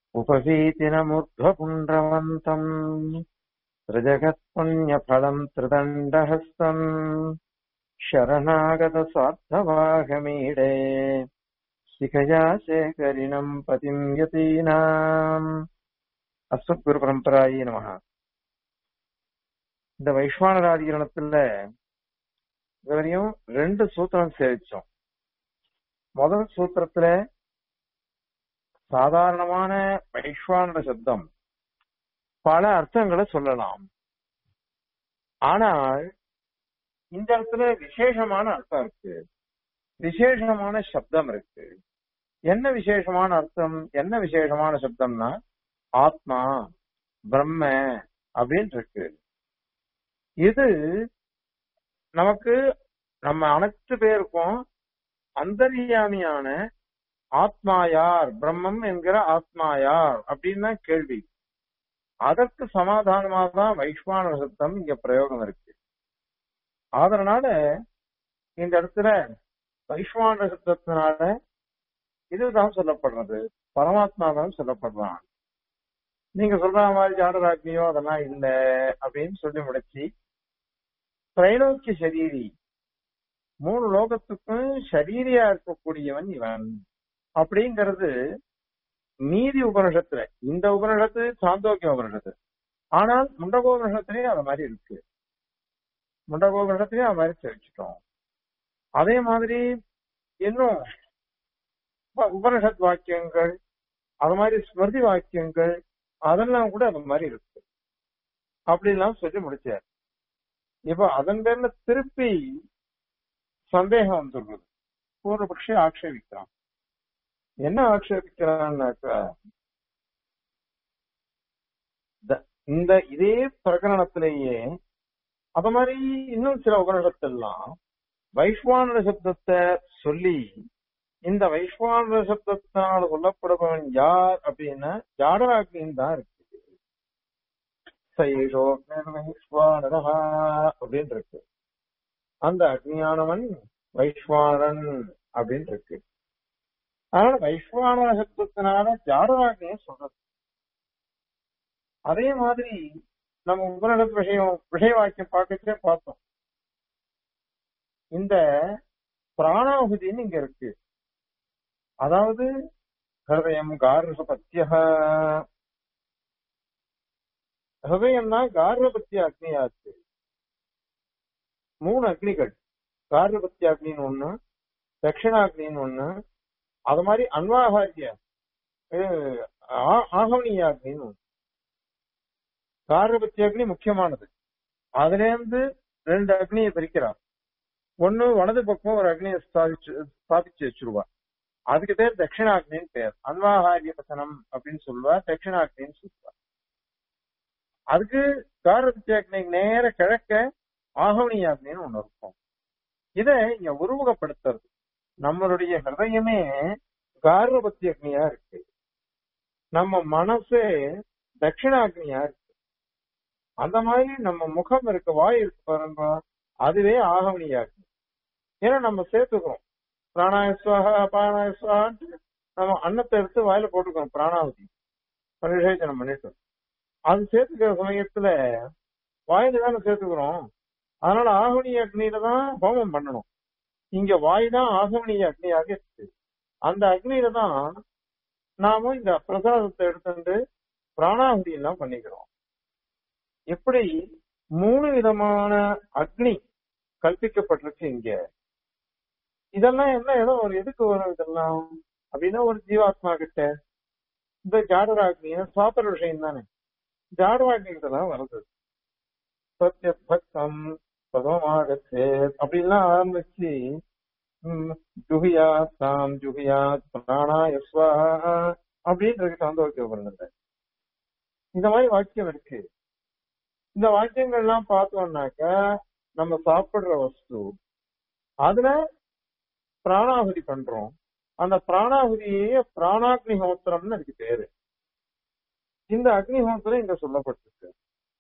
उपवीतिनमूर्ध्वपुण्ड्रवन्तम् त्रिजगत्पुण्यफलम् त्रिदण्डहस्तम् शरणागतस्वार्थवाहमीडे शिखया शेखरिणम् पतिम् यतीनाम् அஸ்மத்குரு நமக இந்த வைஸ்வானராதிகரணத்துல இதுவரையும் ரெண்டு சூத்திரம் சேவிச்சோம் முதல் சூத்திரத்துல சாதாரணமான வைஸ்வானர சப்தம் பல அர்த்தங்களை சொல்லலாம் ஆனால் இந்த இடத்துல விசேஷமான அர்த்தம் இருக்கு விசேஷமான சப்தம் இருக்கு என்ன விசேஷமான அர்த்தம் என்ன விசேஷமான சப்தம்னா ஆத்மா பிரம்ம அப்படின்னு இருக்கு இது நமக்கு நம்ம அனைத்து பேருக்கும் அந்தரியாமியான ஆத்மா யார் பிரம்மம் என்கிற ஆத்மா யார் அப்படின்னு தான் கேள்வி அதற்கு சமாதானமாக தான் வைஸ்வான சத்தம் இங்க பிரயோகம் இருக்கு அதனால இந்த இடத்துல வைஸ்வான சத்தத்தினால இதுதான் சொல்லப்படுறது பரமாத்மா தான் சொல்லப்படுறான் நீங்க சொல்ற மாதிரி ஜாடராக்னியோ அதெல்லாம் இல்ல அப்படின்னு சொல்லி முடிச்சு திரைநோக்கிய சரீரி மூணு லோகத்துக்கும் சரீரியா இருக்கக்கூடியவன் இவன் அப்படிங்கிறது நீதி உபனிஷத்துல இந்த உபனிஷத்து சாந்தோக்கிய உபனிஷத்து ஆனால் முண்டகோபனிஷத்துலயும் அது மாதிரி இருக்கு முண்டகோபனிஷத்துலயும் அது மாதிரி தெரிவிச்சிட்டோம் அதே மாதிரி இன்னும் உபனிஷத் வாக்கியங்கள் அது மாதிரி ஸ்மிருதி வாக்கியங்கள் அதெல்லாம் கூட அது மாதிரி இருக்கு அப்படிலாம் சொல்லி முடிச்சார் இப்ப அதன் பேர்ல திருப்பி சந்தேகம் வந்துடுறது பூர்வபக்ஷி ஆக்ஷேபிக்கிறான் என்ன ஆக்ஷேபிக்கிறான்னாக்கா இந்த இதே பிரகரணத்திலேயே அத மாதிரி இன்னும் சில உபநிடத்தெல்லாம் வைஸ்வான சப்தத்தை சொல்லி இந்த வைஸ்வான சப்தத்தினால் சொல்லப்படுபவன் யார் அப்படின்னா ஜாடராக்னின் தான் இருக்கு வைஸ்வானரா அப்படின்னு இருக்கு அந்த அக்னியானவன் வைஸ்வானன் அப்படின்னு இருக்கு அதனால வைஸ்வான சப்தத்தினால ஜாடராக்னிய சொல்றது அதே மாதிரி நம்ம உபநிடத்து விஷயம் விஷய வாக்கியம் பார்க்கச்சே பார்த்தோம் இந்த பிராணாகுதின்னு இங்க இருக்கு அதாவது ஹிருதயம் கார்ஹபத்திய ஹிருதயம்னா கார்ஹபத்திய அக்னியாச்சு மூணு அக்னிகள் கார்ஹபத்திய அக்னின்னு ஒண்ணு தட்சிணாக்னின்னு ஒண்ணு அது மாதிரி அன்வாகாரிய ஆகவனிய அக்னின்னு ஒண்ணு கார்ஹபத்திய அக்னி முக்கியமானது அதுல இருந்து ரெண்டு அக்னியை பிரிக்கிறார் ஒண்ணு வலது பக்கம் ஒரு அக்னியை ஸ்தாபிச்சு ஸ்தாபிச்சு வச்சிருவா அதுக்கு பேர் தட்சிணாக்னின்னு பேர் அன்வாகாரிய பசனம் அப்படின்னு சொல்லுவா தட்சிணாக்னின்னு சொல்லுவா அதுக்கு காரத்தியாக்னி நேர கிழக்க ஆகவனியாக்னின்னு ஒண்ணு இருக்கும் இதை இங்க உருவகப்படுத்துறது நம்மளுடைய ஹிருதயமே காரபத்தி அக்னியா இருக்கு நம்ம மனசே தட்சிணாக்னியா இருக்கு அந்த மாதிரி நம்ம முகம் இருக்கு வாய் இருக்கு பாருங்க அதுவே ஆகவனியாக்னி ஏன்னா நம்ம சேர்த்துக்கிறோம் பிராணாயஸ்வாக அபானாயஸ்வான்ட்டு நம்ம அன்னத்தை எடுத்து வாயில போட்டுக்கணும் பிராணாவதி பரிசேச்சனம் பண்ணிட்டு அது சேர்த்துக்கிற சமயத்துல வாயில தானே சேர்த்துக்கிறோம் அதனால ஆகவனிய அக்னியில தான் ஹோமம் பண்ணணும் இங்க வாய் தான் ஆகவனிய அக்னியாக இருக்கு அந்த அக்னியில தான் நாம இந்த பிரசாதத்தை எடுத்துட்டு பிராணாகுதி எல்லாம் பண்ணிக்கிறோம் இப்படி மூணு விதமான அக்னி கல்பிக்கப்பட்டிருக்கு இங்க இதெல்லாம் என்ன ஏதோ ஒரு எதுக்கு வரும் இதெல்லாம் அப்படின்னா ஒரு ஜீவாத்மா கிட்ட இந்த ஜாடராக்னிய சாப்பிட விஷயம் தானே ஜாடராக்னிகிட்ட தான் வருது சத்திய பக்தம் பதமாகத்தே அப்படின்லாம் ஆரம்பிச்சு ஜுகியா தாம் ஜுகியா பிராணா யஸ்வா அப்படின்னு இருக்கு சாந்தோக்கிய பண்ணல இந்த மாதிரி வாக்கியம் இருக்கு இந்த வாக்கியங்கள்லாம் பார்த்தோம்னாக்க நம்ம சாப்பிடுற வஸ்து அதுல பிராணாகுதி பண்றோம் அந்த பிராணாகுதியே பிராணாக்னி ஹோத்திரம்னு அதுக்கு பேரு இந்த அக்னிஹோத்திரம் இங்க சொல்லப்பட்டிருக்கு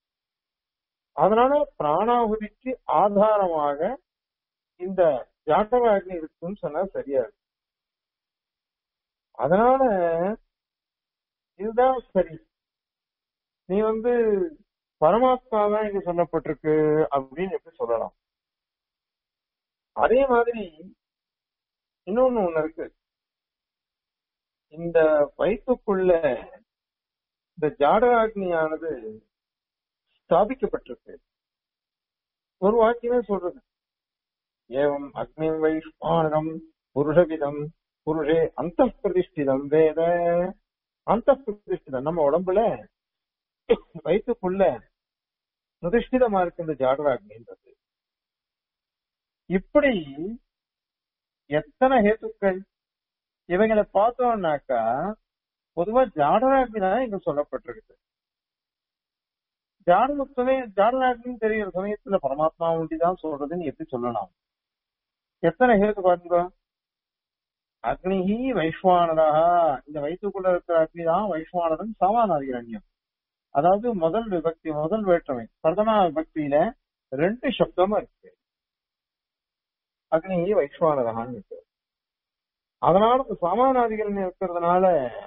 அதனால பிராணாகுதிக்கு ஆதாரமாக இந்த ஜாட்டவ அக்னி இருக்குன்னு சொன்னா சரியா இருக்கு அதனால இதுதான் இருந்தா சரி நீ வந்து பரமாத்மா தான் இங்க சொல்லப்பட்டிருக்கு அப்படின்னு எப்படி சொல்லலாம் அதே மாதிரி இன்னொன்னு ஒண்ணு இருக்கு இந்த வயிற்றுக்குள்ள இந்த ஜாடராக்னியானது ஸ்தாபிக்கப்பட்டிருக்கு ஒரு வாக்கியமே சொல்றது ஏவம் அக்னி வைஷ்மானம் புருஷவிதம் புருஷே அந்த பிரதிஷ்டிதம் வேத அந்த பிரதிஷ்டிதம் நம்ம உடம்புல வயிற்றுக்குள்ள பிரதிஷ்டிதமா இருக்கு இந்த ஜாடராக்னின்றது இப்படி எத்தனை ஹேத்துக்கள் இவைகளை பார்த்தோம்னாக்கா பொதுவா ஜாடராக்னி தான் இங்க சொல்லப்பட்டிருக்கு ஜாடகத்துவே ஜாடராக்னின்னு தெரிகிற சமயத்துல பரமாத்மா ஒண்டிதான் சொல்றதுன்னு எப்படி சொல்லலாம் எத்தனை ஹேத்து பாருங்க அக்னிஹி வைஸ்வானரா இந்த வயிற்றுக்குள்ள இருக்கிற அக்னி தான் வைஸ்வானரன் சமானாதிகரண்யம் அதாவது முதல் விபக்தி முதல் வேற்றுமை பிரதமா விபக்தியில ரெண்டு சப்தமா இருக்கு அக்னி வைஸ்வானரகான்னு இருக்கு அதனால இந்த சமானாதிகரண்யம் இருக்கிறதுனால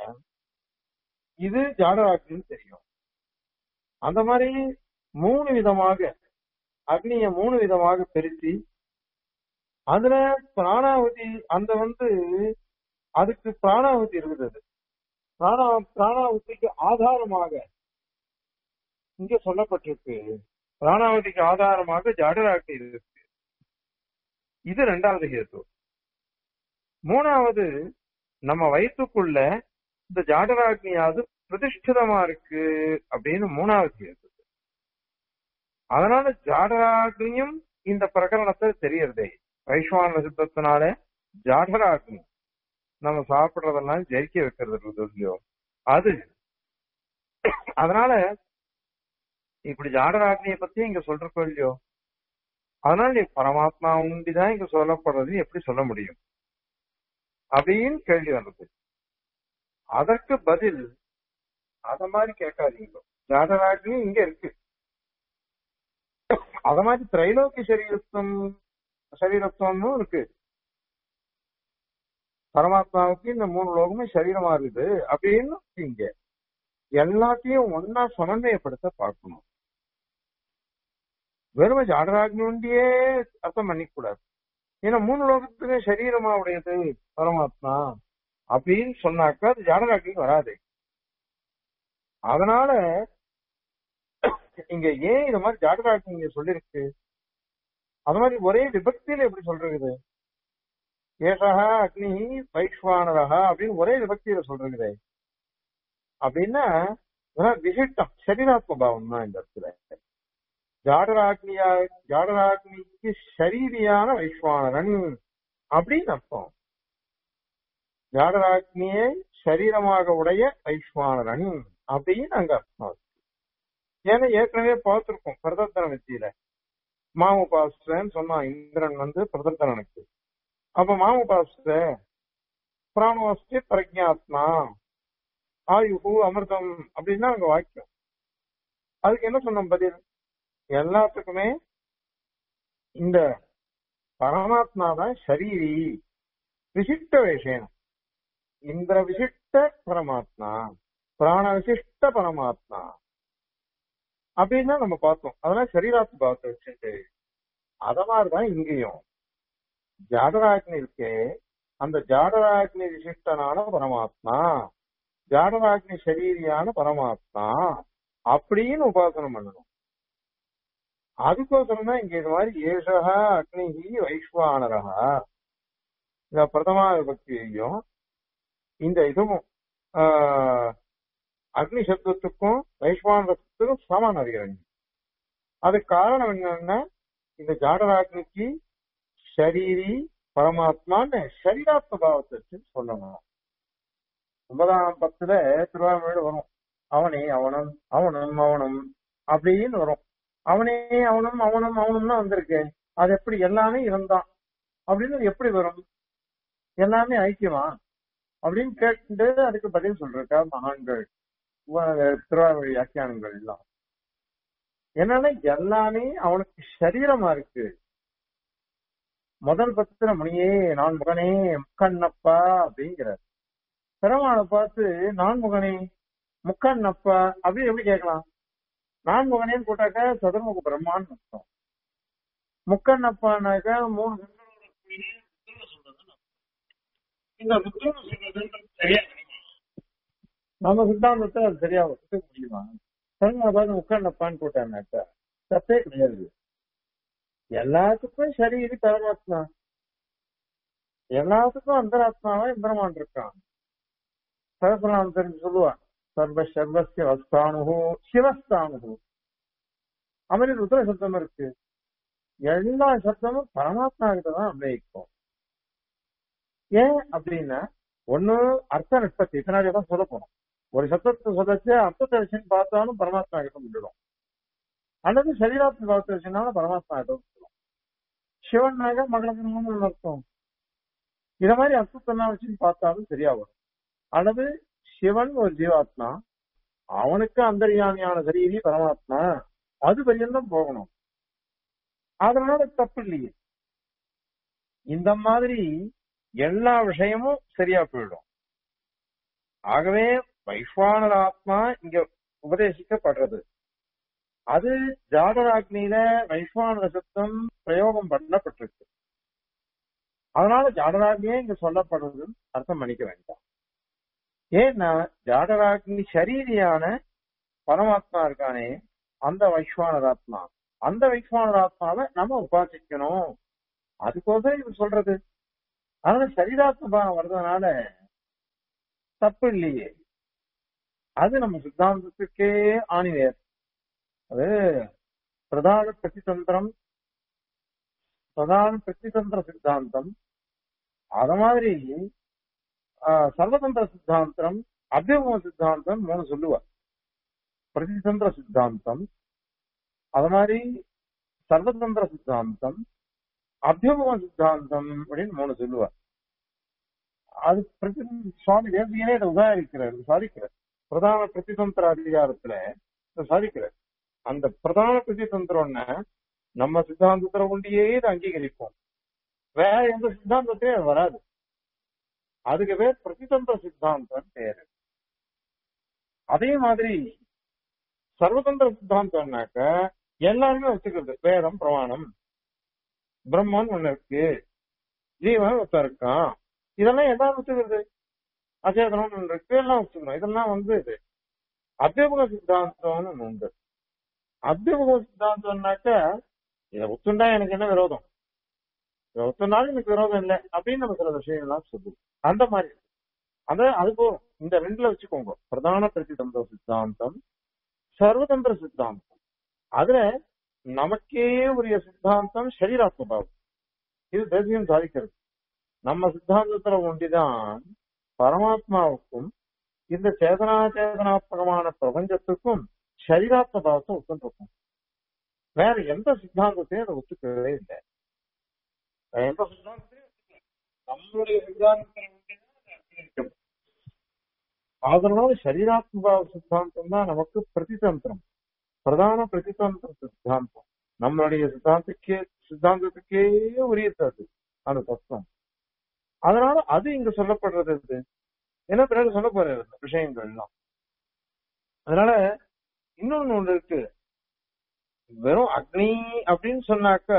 இது ஜாடராக்னின்னு தெரியும் அந்த மாதிரி மூணு விதமாக அக்னிய மூணு விதமாக பிரித்து அதுல பிராணாவதி அந்த வந்து அதுக்கு பிராணாவதி இருக்குது பிராணா பிராணாவதிக்கு ஆதாரமாக இங்க சொல்லப்பட்டிருக்கு பிராணாவதிக்கு ஆதாரமாக ஜடராக்னி இருக்கு இது ரெண்டாவது ஹேத்து மூணாவது நம்ம வயிற்றுக்குள்ள இந்த ஜாடராக்னியாவது பிரதிஷ்டிதமா இருக்கு அப்படின்னு மூணாவது ஹேத்து அதனால ஜாடராக்னியும் இந்த பிரகரணத்தை தெரியறதே வைஸ்வான சித்தத்தினால ஜாடராக்னி நம்ம சாப்பிடுறதெல்லாம் ஜெயிக்க வைக்கிறது இருக்குது இல்லையோ அது அதனால இப்படி ஜாடராக்னியை பத்தி இங்க சொல்றப்போ இல்லையோ அதனால நீ பரமாத்மா உண்டிதான் இங்க சொல்லப்படுறது எப்படி சொல்ல முடியும் அப்படின்னு கேள்வி வந்தது அதற்கு பதில் அத மாதிரி கேட்காதீங்க ஜாடராக்னி இங்க இருக்கு அத மாதிரி திரைலோக்கி சரீரத்துவம் சரீரத்துவம்னு இருக்கு பரமாத்மாவுக்கு இந்த மூணு லோகமே சரீரமா இருக்குது அப்படின்னு இங்க எல்லாத்தையும் ஒன்னா சமன்வயப்படுத்த பார்க்கணும் வெறும் ஜாடராக்னி ஒண்டியே அர்த்தம் பண்ணிக்க கூடாது ஏன்னா மூணு லோகத்துக்கு சரீரமா உடையது பரமாத்மா அப்படின்னு சொன்னாக்கா அது ஜாடராக்னி வராது அதனால இங்க ஏன் இந்த மாதிரி ஜாடராக்னி இங்க சொல்லிருக்கு அது மாதிரி ஒரே விபக்தியில எப்படி சொல்றது ஏஷா அக்னி வைஸ்வானரா அப்படின்னு ஒரே விபக்தியில சொல்றது அப்படின்னா விசிட்டம் சரீராத்ம பாவம் தான் இந்த இடத்துல ஜாடராக்னியா ஜாடராக்னிக்கு சரீரியான வைஸ்வானரன் அப்படின்னு அர்த்தம் ஜாடராக்னியை சரீரமாக உடைய வைஸ்வானரன் அப்படின்னு அங்க அர்த்தம் ஏன்னா ஏற்கனவே பார்த்திருக்கோம் பிரதர்த்தன வித்தியில மாமுபாஸ்தன்னு சொன்னான் இந்திரன் வந்து பிரதர்த்தனனுக்கு அப்ப மாமுபாஸ்த பிராணவாஸ்தி பிரஜாத்மா ஆயுகு அமிர்தம் அப்படின்னா அங்க வாக்கியம் அதுக்கு என்ன சொன்னோம் பதில் எல்லாத்துக்குமே இந்த பரமாத்மா தான் சரீரி விசிஷ்ட விஷயம் இந்திர விசிஷ்ட பரமாத்மா பிராண விசிஷ்ட பரமாத்மா அப்படின்னு நம்ம பார்த்தோம் அதெல்லாம் சரீராத்து பாவத்தை வச்சுட்டு அத மாதிரிதான் இங்கேயும் ஜாடராக்னி இருக்கே அந்த ஜாடராக்னி விசிஷ்டனான பரமாத்மா ஜாடராக்னி சரீரியான பரமாத்மா அப்படின்னு உபாசனம் பண்ணணும் அதுக்கோசரம் தான் இங்க இது மாதிரி ஏஷா அக்னிஹி வைஸ்வானரா இந்த பிரதமா விபக்தியையும் இந்த இதுவும் அக்னி சப்தத்துக்கும் வைஸ்வானத்துக்கும் சமான அறிகிறாங்க அதுக்கு காரணம் என்னன்னா இந்த ஜாடராக்னிக்கு ஷரீரி பரமாத்மான்னு சரீராத்ம பாவத்தை வச்சு சொல்லணும் ஒன்பதாம் பத்துல திருவாரூர் வரும் அவனே அவனும் அவனும் அவனும் அப்படின்னு வரும் அவனே அவனும் அவனும் அவனும் தான் வந்திருக்கு அது எப்படி எல்லாமே இருந்தான் அப்படின்னு எப்படி வரும் எல்லாமே ஐக்கியமா அப்படின்னு கேட்டு அதுக்கு பதில் சொல்றக்கா மகான்கள் திருவாரூர் வியாக்கியானங்கள் எல்லாம் என்னன்னா எல்லாமே அவனுக்கு சரீரமா இருக்கு முதல் பத்திர முனியே நான் முகனே முக்கண்ணப்பா அப்படிங்கிறார் பெருமாளை பார்த்து நான் முகனே முக்கண்ணப்பா அப்படி எப்படி கேட்கலாம் நான் முகனேன்னு போட்டாக்க சதுர்முக பிரம்மான்னு அர்த்தம் முக்கண்ணப்பானாக்க மூணு கண்களோட கூடிய ருத்ரனை சொல்றதுன்னு அர்த்தம். இந்த ருத்ரனை சொல்றதுன்றது சரியா கிடையாது. நம்ம சித்தாந்தத்தை அது சரியா ஒத்துக்க முடியுமா சதுர்முக பார்த்து முக்கண்ணப்பான்னு போட்டாங்கனாக்கா தப்பே கிடையாது எல்லாத்துக்கும் சரி இது பரமாத்மா எல்லாத்துக்கும் அந்தராத்மாவா இந்திரமான் இருக்கான் சகசிரநாமம் தெரிஞ்சு சொல்லுவான் சர்வ சர்வசிய வஸ்தானு சிவஸ்தானு அவரின் ருத்ர சப்தம் இருக்கு எல்லா சப்தமும் பரமாத்மா கிட்ட தான் அன்வயிக்கும் ஏன் அப்படின்னா ஒண்ணு அர்த்த நிஷ்பத்தி பின்னாடி தான் சொல்ல போறோம் ஒரு சப்தத்தை சொல்லச்சு அர்த்தத்தை வச்சுன்னு பார்த்தாலும் பரமாத்மா கிட்ட முடிடும் அல்லது சரீராத்ம பாவத்தை வச்சுனாலும் பரமாத்மா கிட்ட முடிடும் சிவனாக மகளகரமான அர்த்தம் இத மாதிரி அர்த்தத்தெல்லாம் வச்சுன்னு பார்த்தாலும் சரியா வரும் அல்லது சிவன் ஒரு ஜீவாத்மா அவனுக்கு அந்தரியாமியான சரீரி பரமாத்மா அது பரியந்தம் போகணும் அதனால தப்பு இல்லையே இந்த மாதிரி எல்லா விஷயமும் சரியா போயிடும் ஆகவே வைஸ்வானர் ஆத்மா இங்க உபதேசிக்கப்படுறது அது ஜாடராக்னியில வைஸ்வானர சத்தம் பிரயோகம் பண்ணப்பட்டிருக்கு அதனால ஜாடராக்னியே இங்க சொல்லப்படுறதுன்னு அர்த்தம் பண்ணிக்க வேண்டாம் ஏன்னா ஜாடராக்னி சரீரியான பரமாத்மா இருக்கானே அந்த வைஸ்வானராத்மா அந்த வைஸ்வானராத்மாவை நம்ம உபாசிக்கணும் அதுக்கோசரம் இது சொல்றது அதனால சரீராத்மா வர்றதுனால தப்பு இல்லையே அது நம்ம சித்தாந்தத்துக்கே ஆணிவேர் அது பிரதான பிரதிதந்திரம் பிரதான பிரதிதந்திர சித்தாந்தம் அத மாதிரி ஆஹ், சர்வதந்திர சித்தாந்தம் அபியம சித்தாந்தம் மூணு சொல்லுவார் பிரதிதந்திர சித்தாந்தம் அது மாதிரி சர்வதந்திர சித்தாந்தம் அபியம சித்தாந்தம் அப்படின்னு மூணு சொல்லுவார் அது பிரதி சுவாமி தேசியனே இதை உதாரிக்கிறார் சாதிக்கிறார் பிரதான பிரதிதந்திர அதிகாரத்துல இதை சாதிக்கிறார் அந்த பிரதான பிரதிதந்திரம்னா நம்ம சித்தாந்தத்துல ஒண்டியே இதை அங்கீகரிப்போம் வேற எந்த சித்தாந்தத்திலே அது வராது அதுக்கு பேர் பிரதிதந்திர சித்தாந்தம் பேரு அதே மாதிரி சர்வதந்திர சித்தாந்தம்னாக்க எல்லாருமே ஒத்துக்கிறது வேதம் பிரமாணம் பிரம்மன் ஒண்ணு இருக்கு ஜீவன் ஒருத்தன் இருக்கான் இதெல்லாம் எல்லாரும் ஒத்துக்கிறது அச்சேதனம் ஒண்ணு இருக்கு எல்லாம் ஒத்துக்கணும் இதெல்லாம் வந்து இது அத்தியமுக சித்தாந்தம்னு ஒண்ணு உண்டு அத்தியமுக சித்தாந்தம்னாக்க இதை ஒத்துண்டா எனக்கு என்ன விரோதம் இதை ஒத்துனாலும் எனக்கு விரோதம் இல்லை அப்படின்னு நம்ம சில விஷயங்கள்லாம் சொல்லுவோம் அந்த மாதிரி அத அது போதும் இந்த ரெண்டுல வச்சுக்கோங்க பிரதான பிரதிதந்திர சித்தாந்தம் சர்வதந்திர சித்தாந்தம் அதுல நமக்கே உரிய சித்தாந்தம் சரீராத்ம பாவம் இது தேசியம் சாதிக்கிறது நம்ம சித்தாந்தத்துல ஒண்டிதான் பரமாத்மாவுக்கும் இந்த சேதனா சேதனாத்மகமான பிரபஞ்சத்துக்கும் சரீராத்ம பாவத்தை ஒத்துருக்கும் வேற எந்த சித்தாந்தத்தையும் அதை ஒத்துக்கவே இல்லை வேற எந்த சித்தாந்தத்தையும் ஒத்துக்கல. நம்மளுடைய சித்தாந்தத்தை ஒண்டிதான் அதை அங்கீகரிக்கணும். அதனால சரீராத்ம பாவ சித்தாந்தம் தான் நமக்கு பிரதிதந்திரம் பிரதான பிரதிதந்திர சித்தாந்தம் நம்மளுடைய சித்தாந்தத்துக்கே சித்தாந்தத்துக்கே உரியது அது அந்த தத்துவம் அதனால அது இங்க சொல்லப்படுறது இது என்ன பிறகு சொல்ல போற விஷயங்கள் எல்லாம் அதனால இன்னொன்னு ஒண்ணு இருக்கு வெறும் அக்னி அப்படின்னு சொன்னாக்க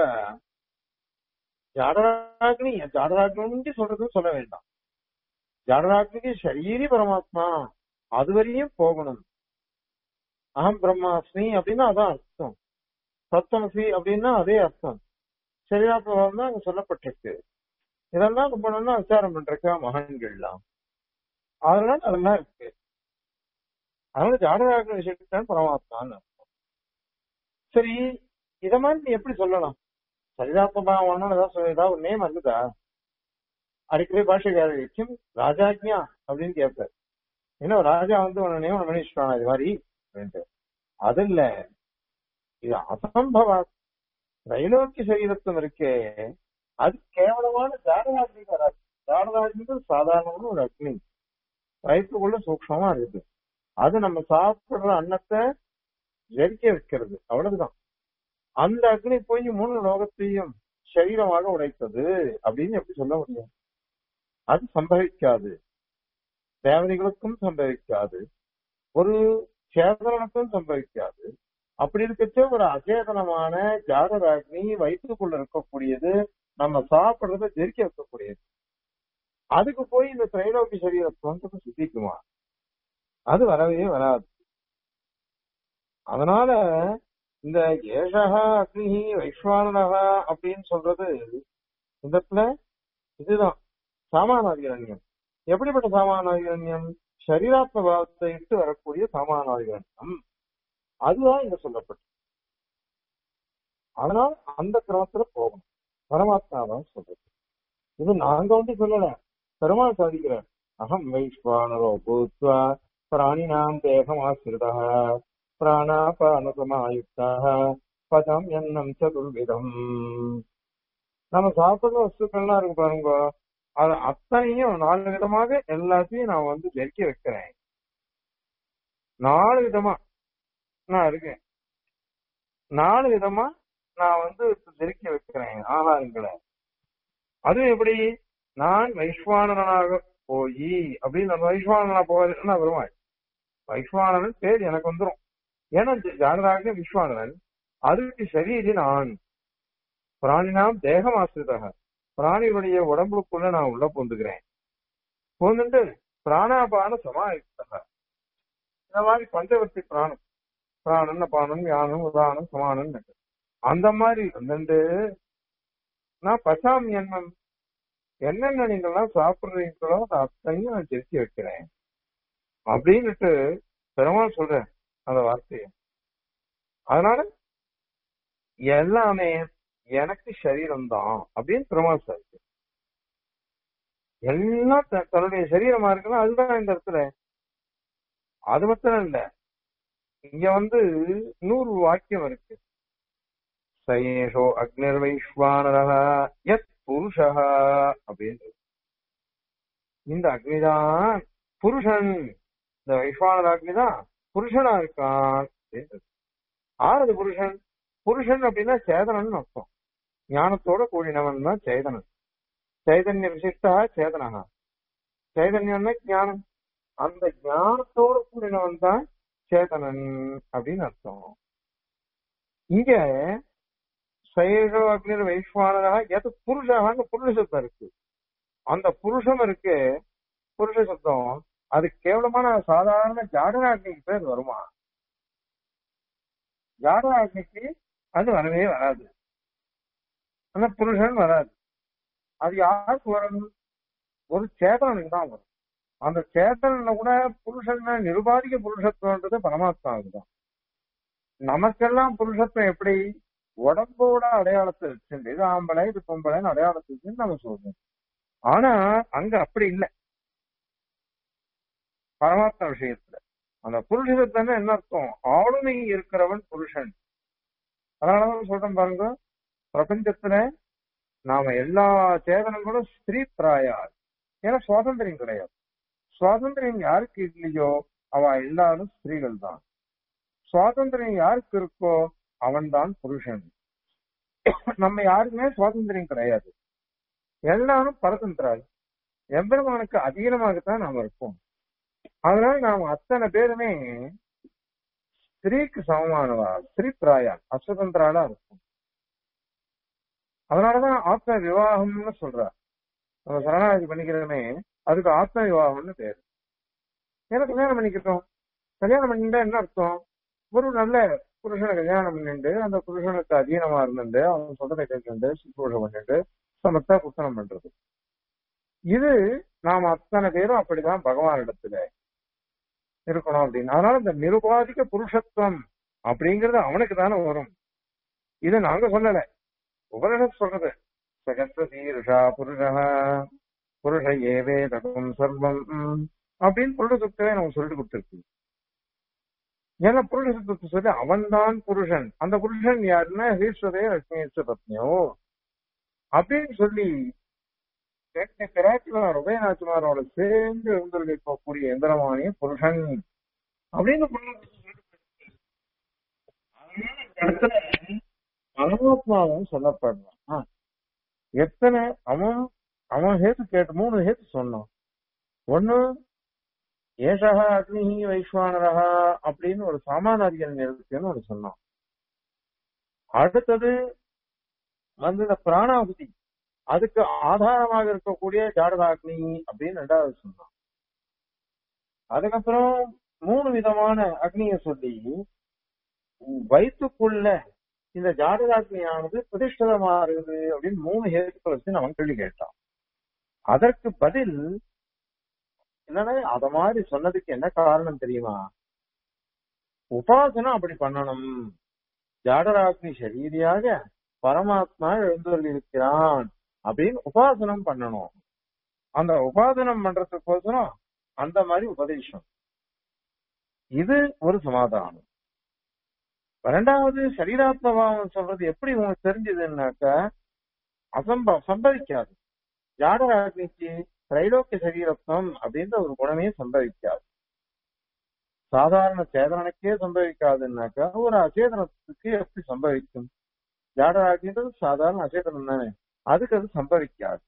ஜாடராக்னி ஜாடராக்னி சொல்றது சொல்ல வேண்டாம் ஜாடராக்னிக்கு சரீரி பரமாத்மா அது வரையும் போகணும் அகம் பிரம்மாஸ்மி அப்படின்னா அதான் அர்த்தம் சத்தமசி அப்படின்னா அதே அர்த்தம் சரீராத்மகம் தான் அங்க சொல்லப்பட்டிருக்கு இதெல்லாம் ரொம்ப நல்லா விசாரம் பண்றக்கா மகான்கள்லாம் அதனால அதெல்லாம் இருக்கு அதனால ஜாடராக விஷயத்தான் பரமாத்மான்னு அர்த்தம் சரி இத மாதிரி நீ எப்படி சொல்லலாம் சரிதாத்மபாவம் ஏதாவது சொல்ல- ஏதாவது ஒரு நேம் இருக்குதா அடிக்கடி பாஷைக்காரர் கிம் ராஜாஜ்யா அப்படின்னு கேட்பார் என்ன ராஜா வந்து உன்னை நியமனம் பண்ணிச்சுட்டானா இது மாதிரி அப்படின்ட்டு அது இல்ல இது அசம்பவா தைலோக்கிய சரீரத்துவம் இருக்கே அது கேவலமான ஜாடராஜ்னி வராது ஜாடராஜ்ன்றது சாதாரணமான ஒரு அக்னி வயிற்றுக்குள்ள சூக்ஷமா இருக்கு அது நம்ம சாப்பிடுற அன்னத்தை ஜெரிக்க வைக்கிறது அவ்வளவுதான் அந்த அக்னி போய் மூணு லோகத்தையும் சரீரமாக உடைத்தது அப்படின்னு எப்படி சொல்ல முடியும் அது சம்பவிக்காது தேவதைகளுக்கும் சம்பவிக்காது ஒரு சேதனத்தும் சம்பவிக்காது அப்படி இருக்கச்ச ஒரு அச்சேதனமான ஜாடராக்னி வயிற்றுக்குள்ள இருக்கக்கூடியது நம்ம சாப்பிடுறத ஜெரிக்க வைக்கக்கூடியது அதுக்கு போய் இந்த திரைலோகி சரீரத்துவன்றது சித்திக்குமா அது வரவே வராது அதனால இந்த ஏஷகா அக்னி வைஸ்வானரகா அப்படின்னு சொல்றது இந்த இடத்துல இதுதான் சாமானாதிகரண்யம் எப்படிப்பட்ட சாமானாதிகரண்யம் சரீராத்ம பாவத்தை இட்டு வரக்கூடிய சாமானாதிகரண்யம் அதுதான் இங்க சொல்லப்பட்டது அதனால அந்த கிரமத்துல போகணும் பரமாத்மா தான் சொல்றது இது நாங்க வந்து சொல்லல பெருமாள் சாதிக்கிறார் அகம் வைஸ்வானரோ பூத்வா பிராணினாம் தேகமாசிரிதா பிராணாபானசமாயுக்தா பதம் எண்ணம் சதுர்விதம் நம்ம சாப்பிடுற வஸ்துக்கள்லாம் இருக்கு பாருங்க அது அத்தனையும் நாலு விதமாக எல்லாத்தையும் நான் வந்து ஜெரிக்க வைக்கிறேன் நாலு விதமா நான் இருக்கேன் நாலு விதமா நான் வந்து ஜெரிக்க வைக்கிறேன் ஆகாரங்களை அது எப்படி நான் வைஸ்வானனாக போய் அப்படின்னு அந்த வைஸ்வானனா போகிறேன்னா வருவாள் வைஸ்வானன் பேர் எனக்கு வந்துரும் ஏன்னா ஜானதாக விஸ்வானன் அதுக்கு சரீரி நான் பிராணினாம் தேகம் ஆசிரிதாக பிராணிகளுடைய உடம்புக்குள்ள நான் உள்ள பூந்துக்கிறேன் பூந்துட்டு பிராணாபான சமாயுக்தக இந்த மாதிரி பஞ்சவர்த்தி பிராணம் பிராணன் அபானம் யானம் உதானம் சமானம் அந்த மாதிரி வந்துட்டு நான் பசாம் எண்ணம் என்னென்ன நீங்கெல்லாம் சாப்பிடுறீங்களோ அது அத்தனையும் நான் ஜெரிச்சு வைக்கிறேன் அப்படின்னுட்டு பெருமாள் சொல்றேன் அந்த வார்த்தைய அதனால எல்லாமே எனக்கு சரீரம் தான் அப்படின்னு பெருமாள் சார் எல்லாம் த- தன்னுடைய சரீரமா இருக்குன்னா அதுதான் இந்த இடத்துல அது மாத்திரம் இல்ல இங்க வந்து நூறு வாக்கியம் இருக்கு சயேஷோ அக்னிர் வைஸ்வானரக எத் புருஷா அப்படின்னு இந்த அக்னிதான் புருஷன் இந்த வைஸ்வானர அக்னிதான் புருஷனா இருக்கான் அப்படின்னு ஆறது புருஷன் புருஷன் அப்படின்னா சேதனன் அர்த்தம் ஞானத்தோட கூடினவன் தான் சேதனன் சைதன்ய விசிஷ்டா சேதனகா சைதன்யம்னா ஞானம் அந்த ஞானத்தோட கூடினவன் தான் சேதனன் அப்படின்னு அர்த்தம் இங்க சைஷோ அக்னிர் வைஸ்வானரா எது புருஷான்னு புருஷ சப்தம் இருக்கு அந்த புருஷம் இருக்கு புருஷ சப்தம் அது கேவலமான சாதாரண ஜாடராக்னிக்கு பேர் வருமா ஜாடராக்னிக்கு அது வரவே வராது அந்த புருஷன் வராது அது யாருக்கு வரும் ஒரு சேதனனுக்கு தான் வரும் அந்த சேதனனை கூட புருஷன் நிருபாதிக புருஷத்துவன்றது பரமாத்மாவுக்கு தான் நமக்கெல்லாம் புருஷத்துவம் எப்படி உடம்போட அடையாளத்தை வச்சுட்டு இது ஆம்பளை இது பொம்பளைன்னு அடையாளத்தை வச்சுன்னு நம்ம சொல்றோம் ஆனா அங்க அப்படி இல்லை பரமாத்மா விஷயத்துல அந்த புருஷத்துவம் என்ன அர்த்தம் ஆளுமை இருக்கிறவன் புருஷன் அதனாலதான் சொல்றேன் பாருங்க பிரபஞ்சத்துல நாம எல்லா சேதனங்களும் ஸ்திரீ பிராயார் ஏன்னா சுவாதந்திரம் கிடையாது சுவாதந்திரம் யாருக்கு இல்லையோ அவ எல்லாரும் ஸ்திரீகள் தான் சுவாதந்திரம் யாருக்கு இருக்கோ அவன் தான் புருஷன் நம்ம யாருக்குமே சுவாதந்திரம் கிடையாது எல்லாரும் பரதந்திராய் எம்பெருமானுக்கு அதீனமாகத்தான் நாம இருப்போம் அதனால நாம அத்தனை பேருமே ஸ்திரீக்கு சமமானவா ஸ்திரீ பிராயா அஸ்வதந்திராலா இருக்கும் அதனாலதான் ஆத்ம விவாகம்னு சொல்றா நம்ம சரணாகதி பண்ணிக்கிறோமே அதுக்கு ஆத்ம விவாகம்னு பேரு ஏன்னா கல்யாணம் பண்ணிக்கிட்டோம் கல்யாணம் பண்ணிட்டா என்ன அர்த்தம் ஒரு நல்ல புருஷனை கல்யாணம் பண்ணிட்டு அந்த புருஷனுக்கு அதீனமா இருந்துட்டு அவன் சொல்றதை கேட்டு சுற்றுவழம் பண்ணிட்டு சமத்தா புத்தனம் பண்றது இது நாம அத்தனை பேரும் அப்படிதான் பகவான் இடத்துல இருக்கணும் அப்படின்னு அதனால இந்த நிருபாதிக புருஷத்துவம் அப்படிங்கறது அவனுக்கு தானே வரும் இது நாங்க சொல்லல உபனிஷத் சொல்றது சகஸ்ர சீருஷா புருஷா புருஷ ஏவே தகும் சர்வம் அப்படின்னு புருஷ சுத்தவே நம்ம சொல்லிட்டு கொடுத்துருக்கு ஏன்னா புருஷ சுத்தத்தை சொல்லி அவன் தான் புருஷன் அந்த புருஷன் யாருன்னா ஹீஸ்வரே லட்சுமி பத்னியோ அப்படின்னு சொல்லி ரெண்டு பிராட்டிமார் உபயநாச்சிமாரோட சேர்ந்து இருந்திருக்கக்கூடிய எந்திரமானிய புருஷன் அப்படின்னு இடத்துல பரமாத்மாவும் சொல்லப்படலாம் எத்தனை அவன் அவன் ஹேத்து கேட்டு மூணு ஹேத்து சொன்னான் ஒண்ணு ஏஷா அக்னி வைஸ்வானரா அப்படின்னு ஒரு சாமானாதிகரன் இருக்குன்னு ஒரு சொன்னோம் அடுத்தது வந்து இந்த பிராணாகுதி அதுக்கு ஆதாரமாக இருக்கக்கூடிய ஜாடராக்னி அப்படின்னு ரெண்டாவது சொன்னோம் அதுக்கப்புறம் மூணு விதமான அக்னியை சொல்லி வயிற்றுக்குள்ள இந்த ஜாடராக்னியானது பிரதிஷ்டிதமா இருக்குது அப்படின்னு மூணு ஹேத்துக்களை வச்சு அவன் கேள்வி கேட்டான் அதற்கு பதில் என்னன்னா அத மாதிரி சொன்னதுக்கு என்ன காரணம் தெரியுமா உபாசனம் அப்படி பண்ணணும் ஜாடராக்னி சரீரியாக பரமாத்மா எழுந்தருள் இருக்கிறான் அப்படின்னு உபாசனம் பண்ணணும் அந்த உபாசனம் பண்றதுக்கோசரம் அந்த மாதிரி உபதேசம் இது ஒரு சமாதானம் ரெண்டாவது சரீராத்மபாவம் சொல்றது எப்படி உங்களுக்கு தெரிஞ்சதுன்னாக்கா அசம்ப சம்பவிக்காது ஜாடராக்னிக்கு திரைலோக்கிய சரீரத்வம் அப்படின்ற ஒரு குணமே சம்பவிக்காது சாதாரண சேதனனுக்கே சம்பவிக்காதுன்னாக்கா ஒரு அச்சேதனத்துக்கு எப்படி சம்பவிக்கும் ஜாடராக்னின்றது சாதாரண அச்சேதனம் தானே அதுக்கு அது சம்பவிக்காது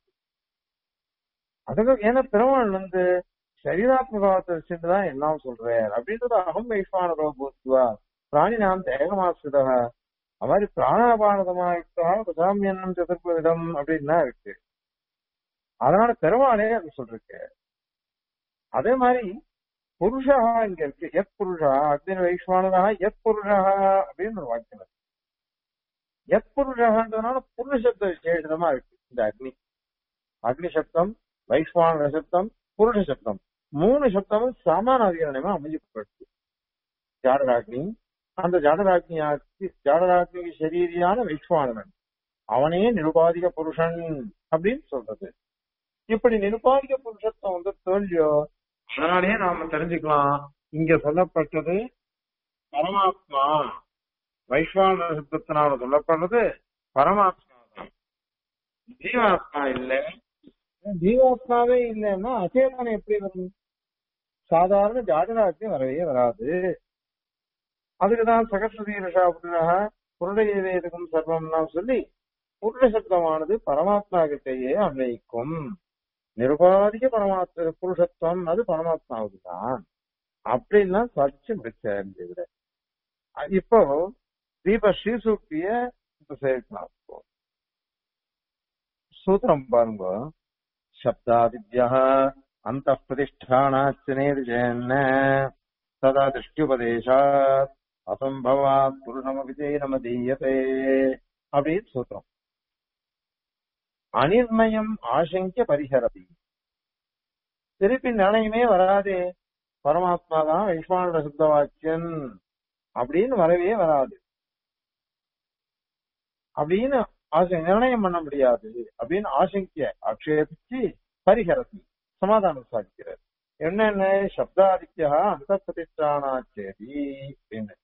அதுக்கு ஏன்னா பெருமாள் வந்து சரீராத்மபாவத்தை வச்சுட்டுதான் எல்லாம் சொல்றார் அப்படின்றது அகம் வைஸ்வான ரோபோத்துவா பிராணி நாம் தேகமாசுதா அது மாதிரி பிராணாபானதமாயிட்டா சாமியன்னம் சதுர்பவிதம் அப்படின்னா இருக்கு அதனால பெருமாளே அது சொல்லிருக்கு அதே மாதிரி புருஷா இங்க இருக்கு எத் புருஷா அக்னி வைஸ்வானதா எத் புருஷா அப்படின்னு ஒரு வாக்கியம் இருக்கு எத் புருஷன்றதுனால புருஷ சப்த விசேஷமா இருக்கு இந்த அக்னி அக்னி சப்தம் வைஸ்வான சப்தம் புருஷ சப்தம் மூணு சப்தமும் சமான அதிகரணமா அமைஞ்சிருக்கு ஜாடராக்னி அந்த ஜாடராக்னியாக்கு ஜாடராக்னி சரீரியான வைஸ்வானவன் அவனே நிருபாதிக புருஷன் அப்படின்னு சொல்றது இப்படி நிருபாதிக புருஷத்துவம் வந்து தோல்வியோ அதனாலேயே நாம தெரிஞ்சுக்கலாம் இங்க சொல்லப்பட்டது பரமாத்மா வைஸ்வான சப்தத்தினால சொல்லப்படுறது பரமாத்மா தான் ஜீவாத்மா இல்லை ஜீவாத்மாவே இல்லைன்னா அச்சேதனம் எப்படி வரும் சாதாரண ஜாடராக்னி வரவே வராது அதுக்குதான் சகஸ்வதி ரிஷா புருஷா புருடைய வேதகம் சர்வம்லாம் சொல்லி புருஷ சப்தமானது பரமாத்மா கிட்டேயே அன்வயிக்கும் நிருபாதிக பரமாத்ம புருஷத்துவம் அது பரமாத்மாவுக்கு தான் அப்படின்லாம் சர்ச்சு முடிச்சார் இந்த இதுல இப்போ தீப ஸ்ரீசூக்திய இப்ப சேர்க்கலாம் இப்போ சூத்திரம் பாருங்க சப்தாதித்யா அந்த பிரதிஷ்டானாச்சனேதிஜேன்ன ததா திருஷ்டியுபதேசாத் அசம்பவாத் புருஷமபிதே நமதீயதே அப்படின்னு சூத்திரம் அனிர்ணயம் ஆசங்கிய பரிஹரதி திருப்பி நிர்ணயமே வராதே பரமாத்மா தான் வைஸ்வான சுத்த வாக்கியன் அப்படின்னு வரவே வராது அப்படின்னு ஆசை நிர்ணயம் பண்ண முடியாது அப்படின்னு ஆசங்கிய ஆட்சேபிச்சு பரிஹரதி சமாதானம் சாதிக்கிறார் என்னென்ன சப்தாதித்யா அந்த பிரதிஷ்டானாச்சேரி அப்படின்னு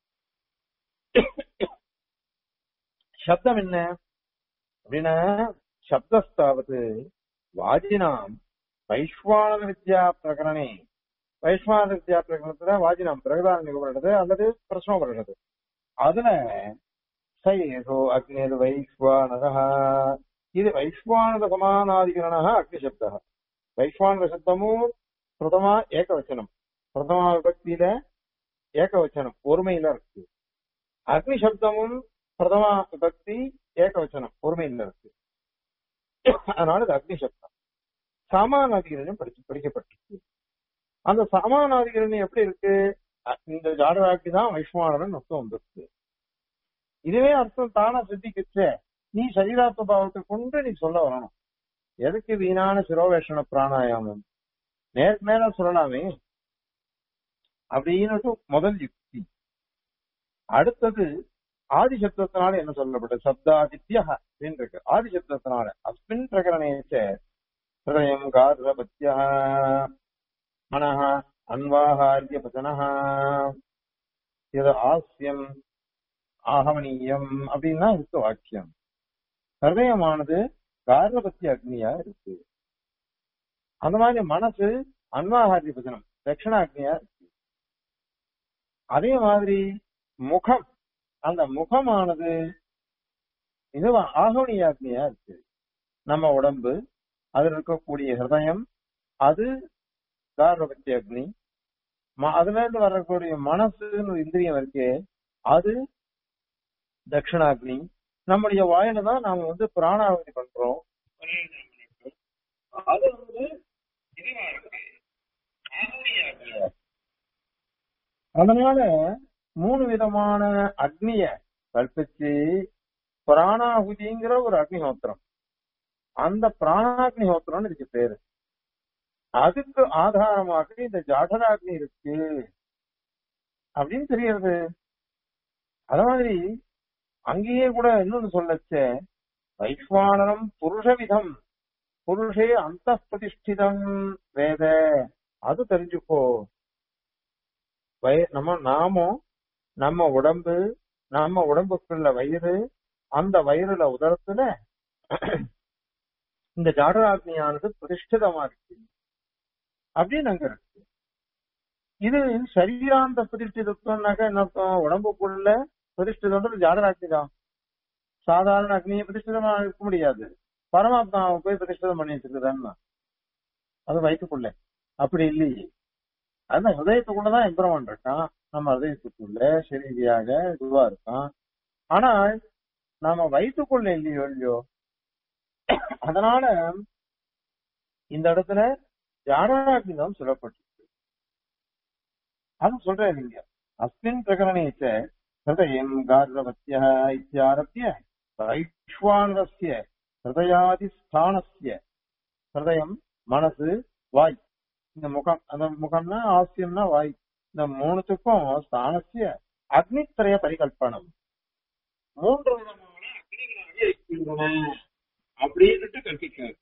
சப்தம் என்ன அப்படின்னா சப்தஸ்தாவது வாஜினாம் வைஸ்வான வித்யா பிரகரணே வைஸ்வான வித்யா பிரகரணத்துல வாஜினாம் பிரகதான நிகழ்றது அல்லது பிரச்சனம் வருகிறது அதுல சையோ அக்னேது வைஸ்வானதா இது வைஸ்வானத சமானாதிகரண அக்னிசப்த வைஸ்வானத சப்தமும் பிரதமா ஏகவச்சனம் பிரதமா விபக்தியில ஏகவச்சனம் ஒருமையில இருக்கு அக்னி சப்தமும் பிரதமா விபக்தி ஏகவச்சனம் ஒருமையில இருக்கு அதனால இது அக்னி சப்தம் சாமானாதிகரணும் படிச்சு படிக்கப்பட்டிருக்கு அந்த சாமானாதிகரணம் எப்படி இருக்கு இந்த ஜாடவாக்கி தான் வைஷ்ணவானவன் அர்த்தம் வந்திருக்கு இதுவே அர்த்தம் தானா சித்திக்கிச்சே நீ சரீராத்ம பாவத்தை கொண்டு நீ சொல்ல வரணும் எதுக்கு வீணான சிரோவேஷண பிராணாயாமம் நேருக்கு மேல சொல்லலாமே அப்படின்னு முதல் யுக்தி அடுத்தது ஆதிசப்தத்தினால என்ன சொல்லப்பட்டது சப்தாதித்யா அப்படின்னு இருக்கு ஆதிசப்தத்தினால அஸ்மின் பிரகரணேச்ச ஹிருதயம் கார்பத்யா மனஹ அன்வாஹாரிய பச்சனஹ இது ஆசியம் ஆகமனீயம் அப்படின்னா இருக்கு வாக்கியம் ஹிருதயமானது கார்பத்திய அக்னியா இருக்கு அந்த மாதிரி மனசு அன்வாஹாரிய பச்சனம் தட்சிணாக்னியா இருக்கு அதே மாதிரி முகம் அந்த முகமானது இது ஆகவனியாக்னியா இருக்கு நம்ம உடம்பு அதில் இருக்கக்கூடிய ஹிருதயம் அது கார்பத்தி அக்னி ம- அதுல இருந்து வரக்கூடிய மனசுன்னு ஒரு இந்திரியம் இருக்கு அது தட்சிணாக்னி நம்முடைய வாயில தான் நாம வந்து பிராணாவதி பண்றோம் அது வந்து இதுவா இருக்கு ஆகுதியா இருக்கு. அதனால மூணு விதமான அக்னிய கற்பிச்சு பிராணாகுதிங்கிற ஒரு அக்னிஹோத்திரம் அந்த பிராணாக்னிஹோத்திரம்னு இதுக்கு பேரு அதுக்கு ஆதாரமாக இந்த ஜாடராக்னி இருக்கு அப்படின்னு தெரியறது அத மாதிரி அங்கேயே கூட இன்னொன்னு சொல்லச்சே வைஸ்வானரம் புருஷவிதம் புருஷே அந்த பிரதிஷ்டிதம் வேத அது தெரிஞ்சுக்கோ வய- நம்ம நாமும் நம்ம உடம்பு நம்ம உடம்புக்குள்ள வயிறு அந்த வயிறுல உதரத்துல இந்த ஜாடராக்னியானது பிரதிஷ்டிதமா இருக்கு அப்படின்னு அங்க இருக்கு இது சரீராந்த பிரதிஷ்டிதத்துவம்னாக்க என்ன அர்த்தம் உடம்புக்குள்ள பிரதிஷ்டிதம்ன்றது ஜாடராக்னி தான் சாதாரண அக்னியை பிரதிஷ்டிதமா இருக்க முடியாது பரமாத்மாவை போய் பிரதிஷ்டிதம் பண்ணி வச்சிருக்குதான்னா அது வயிற்றுக்குள்ள அப்படி இல்லையே அந்த ஹதயத்துக்குள்ளதான் எம்பெருமான் இருக்கான் நம்ம ஹதயத்துக்குள்ள சரீரியாக இதுவா இருக்கான் ஆனா நாம வயிற்றுக்குள்ள இல்லையோ இல்லையோ அதனால இந்த இடத்துல ஜாடராக்னி தான் சொல்லப்பட்டிருக்கு அது சொல்றேன் நீங்க அஸ்மின் பிரகரணேச்ச ஹிருதயம் கார்கவத்திய இத்தியாரபிய வைஸ்வானரஸ்ய ஹிருதயாதி ஸ்தானஸ்ய ஹிருதயம் மனசு வாய் இந்த முகம் அந்த முகம்னா ஆசியம்னா வாய் இந்த மூணுத்துக்கும் ஸ்தானசிய அக்னித்திரய பரிகல்பனம் மூன்று விதமான அக்னிகளாக இருக்கின்றன அப்படின்னுட்டு கற்பிக்கிறார்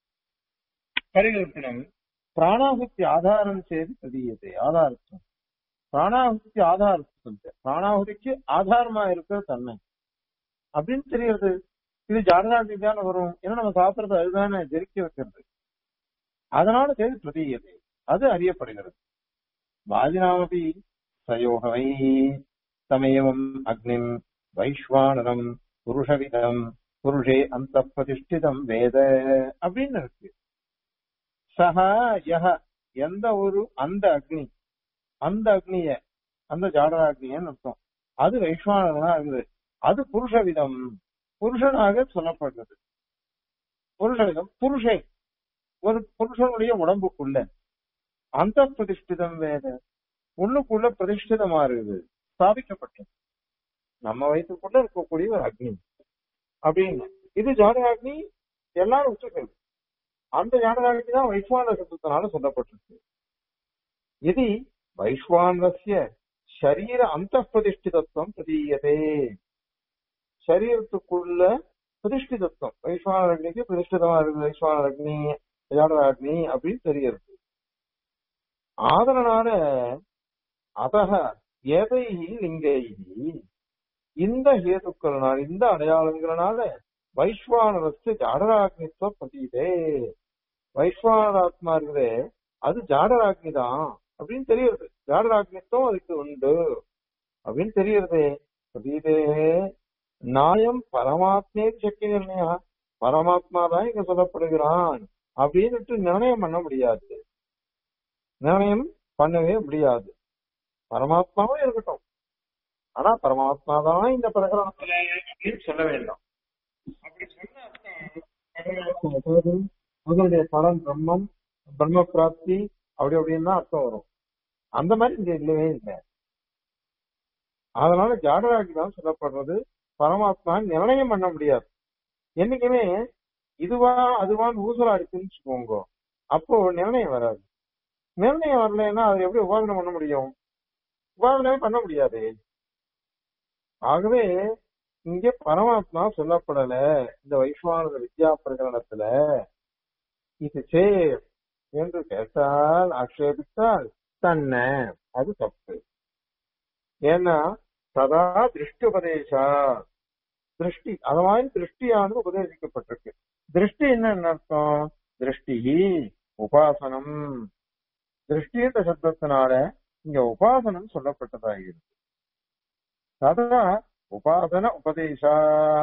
பரிகல்பனம் பிராணாகுத்தி ஆதாரம் செய்து பிரதீயத்தை ஆதாரத்துவம் பிராணாகுதிக்கு ஆதாரத்துவம் பிராணாகுதிக்கு ஆதாரமா இருக்கிற தன்மை அப்படின்னு தெரியுது இது ஜாடராஜி தானே வரும் ஏன்னா நம்ம சாப்பிடுறது அதுதானே ஜெரிக்க வைக்கிறது அதனால செய்து பிரதீயத்தை அது அறியப்படுகிறது வாஜினாமபி சயோகவை தமேவம் அக்னிம் வைஸ்வானரம் புருஷவிதம் புருஷே அந்த பிரதிஷ்டிதம் வேத அப்படின்னு இருக்கு சஹ யஹ எந்த ஒரு அந்த அக்னி அந்த அக்னிய அந்த ஜாடராக்னியன்னு அர்த்தம் அது வைஸ்வானரனா இருக்குது அது புருஷவிதம் புருஷனாக சொல்லப்படுறது புருஷவிதம் புருஷை ஒரு புருஷனுடைய உடம்புக்குள்ள அந்த பிரதிஷ்டிதம் வேத உள்ளுக்குள்ள பிரதிஷ்டிதமா இருக்குது ஸ்தாபிக்கப்பட்டது நம்ம வயிற்றுக்குள்ள இருக்கக்கூடிய ஒரு அக்னி அப்படின்னு இது ஜாடராக்னி எல்லாரும் ஒத்துக்கிறது அந்த ஜாடராக்னி தான் வைஸ்வான சத்தத்தினால சொல்லப்பட்டிருக்கு இது வைஸ்வானரஸ்ய சரீர அந்த பிரதிஷ்டிதத்துவம் பிரதீயதே சரீரத்துக்குள்ள பிரதிஷ்டிதத்துவம் வைஸ்வான அக்னிக்கு பிரதிஷ்டிதமா இருக்குது வைஸ்வான அக்னி ஜாடராக்னி அப்படின்னு தெரியுது ஆதரனால அதக எதை லிங்கை இந்த ஹேதுக்கள்னால இந்த அடையாளங்களால வைஸ்வானரஸ்து ஜாடராக்னித்துவ பிரதீதே வைஸ்வானராத்மா இருக்குதே அது ஜாடராக்னி தான் அப்படின்னு தெரியுது ஜாடராக்னித்துவம் அதுக்கு உண்டு அப்படின்னு தெரியுறதே பிரதீதே நாயம் பரமாத்மே சக்தி நிர்ணயா பரமாத்மா தான் இங்க சொல்லப்படுகிறான் அப்படின்னுட்டு நிர்ணயம் பண்ண முடியாது நிர்ணயம் பண்ணவே முடியாது பரமாத்மாவும் இருக்கட்டும் ஆனா பரமாத்மா தான் இந்த பிரகரணத்துல அப்படின்னு சொல்ல வேண்டாம் அப்படி சொன்ன அர்த்தம் அதாவது அதனுடைய பலன் பிரம்மம் பிரம்ம பிராப்தி அப்படி அப்படின்னு தான் அர்த்தம் வரும் அந்த மாதிரி இங்க இல்லவே இல்லை அதனால ஜாடராகி தான் சொல்லப்படுறது பரமாத்மா நிர்ணயம் பண்ண முடியாது என்னைக்குமே இதுவா அதுவான்னு ஊசலாடிச்சுன்னு வச்சுக்கோங்க அப்போ நிர்ணயம் வராது நிர்ணயம் வரலைன்னா அதை எப்படி உபாதனை பண்ண முடியும் உபாதனமே பண்ண முடியாது ஆகவே இங்க பரமாத்மா சொல்லப்படல இந்த வைஸ்வானத வித்யா பிரகரணத்துல இது சே என்று கேட்டால் ஆக்ஷேபித்தால் தன்னை அது தப்பு ஏன்னா சதா திருஷ்டி உபதேசா திருஷ்டி அது மாதிரி திருஷ்டியானது உபதேசிக்கப்பட்டிருக்கு திருஷ்டி என்ன அர்த்தம் திருஷ்டி உபாசனம் திருஷ்டின்ற சப்தத்தினால இங்க உபாசனம் சொல்லப்பட்டதாகிறது சதா உபாசன உபதேசா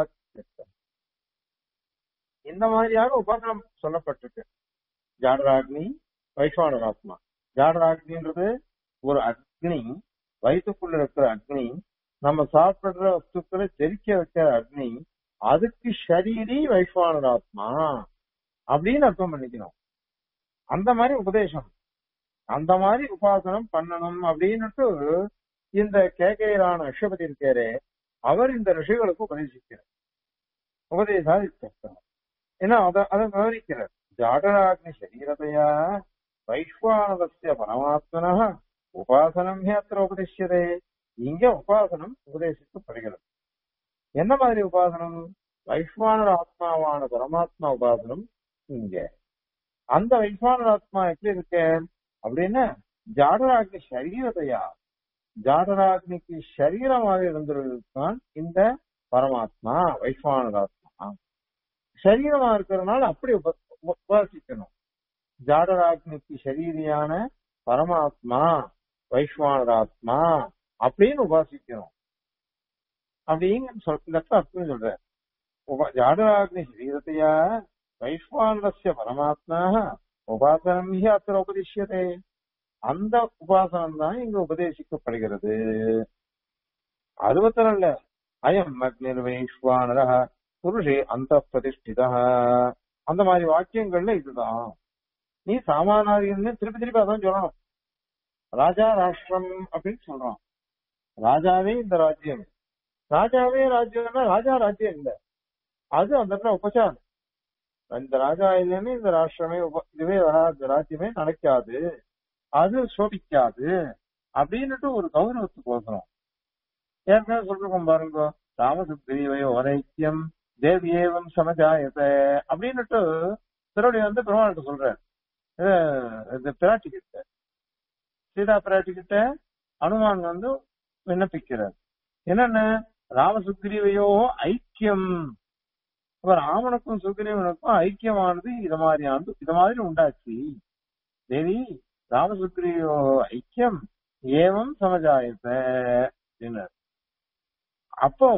இந்த மாதிரியாக உபாசனம் சொல்லப்பட்டிருக்கு ஜாடராக்னி வைஸ்வானராத்மா ஜாடராக்னின்றது ஒரு அக்னி வயிற்றுக்குள்ள இருக்கிற அக்னி நம்ம சாப்பிடுற வஸ்துக்களை தெரிக்க வைக்கிற அக்னி அதுக்கு ஷரீரி வைஸ்வானராத்மா அப்படின்னு அர்த்தம் பண்ணிக்கணும் அந்த மாதிரி உபதேசம் அந்த மாதிரி உபாசனம் பண்ணணும் அப்படின்னுட்டு இந்த கேகையரான ரிஷபதி இருக்காரு அவர் இந்த ரிஷிகளுக்கு உபதேசிக்கிறார் உபதேசாதித்தார் ஏன்னா அத அதை விவரிக்கிறார் ஜாடராக்னி சரீரதையா வைஸ்வானதஸ்ய பரமாத்மனா உபாசனம் அத்திர உபதேசியதே இங்க உபாசனம் உபதேசிக்கப்படுகிறது என்ன மாதிரி உபாசனம் வைஸ்வானர் ஆத்மாவான பரமாத்மா உபாசனம் இங்க அந்த வைஸ்வானர் ஆத்மா எப்படி இருக்கு அப்படின்னா ஜாடராக்னி சரீரத்தையா ஜாடராக்னிக்கு சரீரமாக இருந்திருக்கான் இந்த பரமாத்மா வைஸ்வானர் ஆத்மா சரீரமா இருக்கிறதுனால அப்படி உப- உபாசிக்கணும் ஜாடராக்னிக்கு சரீரியான பரமாத்மா வைஸ்வானராத்மா அப்படின்னு உபாசிக்கணும் அப்படின்னு சொல் இந்த இடத்துல அர்த்தம் சொல்ற உப- ஜாடராக்னி சரீரத்தையா வைஸ்வானரஸ்ய பரமாத்மா உபாசனம் ஹி அத்திர உபதிஷ்யதே அந்த உபாசனம் தான் இங்க உபதேசிக்கப்படுகிறது அது மாத்திரம் இல்ல அயம் அக்னிர் வைஸ்வானர புருஷே அந்த பிரதிஷ்டிதா அந்த மாதிரி வாக்கியங்கள்ல இதுதான் நீ சாமானாரியன்னு திருப்பி திருப்பி அதான் சொல்லணும் ராஜா ராஷ்டிரம் அப்படின்னு சொல்றான் ராஜாவே இந்த ராஜ்யம் ராஜாவே ராஜ்யம்னா ராஜா ராஜ்யம் இல்ல அது அந்த இடத்துல உபச்சாரம் இந்த ராஜா இல்லைன்னு இந்த ராஷ்டிரமே உப இதுவே வராது ராஜ்யமே நடக்காது அது சோபிக்காது அப்படின்னுட்டு ஒரு கௌரவத்துக்கு போகிறோம் ஏற்கனவே சொல்லிருக்கோம் பாருங்க ராமசுக்ரீவயோ வரைக்கியம் தேவி ஏவம் சமஜாயத அப்படின்னுட்டு திருவடி வந்து பெருமாள்கிட்ட சொல்றாரு அஹ் இந்த பிராட்டி கிட்ட சீதா பிராட்டி கிட்ட அனுமான் வந்து விண்ணப்பிக்கிறார் என்னன்னு ராமசுக்ரீவையோ ஐக்கியம் அப்ப ராமனுக்கும் சுக்ரீவனுக்கும் ஐக்கியமானது இது மாதிரியானது இது மாதிரி உண்டாச்சு தேவி ராமசுக்ரீவோ ஐக்கியம் ஏவம் சமஜாயத்த அப்படின்னாரு அப்போ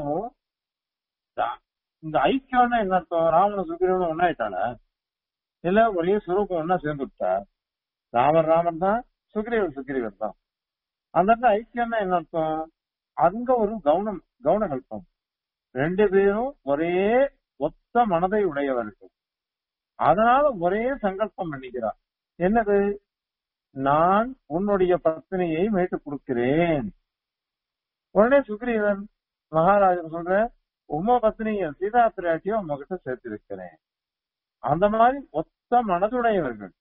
த- இந்த ஐக்கியம்னா என்ன அர்த்தம் ராமனும் சுக்ரீவனும் ஒன்னாயிட்டானா இல்ல ஒரே சுரூபம் ஒன்னா சேர்ந்துட்டா ராமர் ராமன் தான் சுக்ரீவன் சுக்ரீவன் தான் அந்த இடத்துல ஐக்கியம்னா என்ன அர்த்தம் அங்க ஒரு கவுனம் கவுனகல்பம் ரெண்டு பேரும் ஒரே ஒத்த மனதை உடையவர்கள் அதனால ஒரே சங்கல்பம் பண்ணிக்கிறார் என்னது நான் உன்னுடைய பத்னியை மீட்டு கொடுக்கிறேன் உடனே சுக்ரீவன் மகாராஜன் சொல்ற உம்ம பத்னியும் சீதா பிராட்டியும் உங்ககிட்ட சேர்த்து வைக்கிறேன் அந்த மாதிரி ஒத்த மனதுடையவர்கள்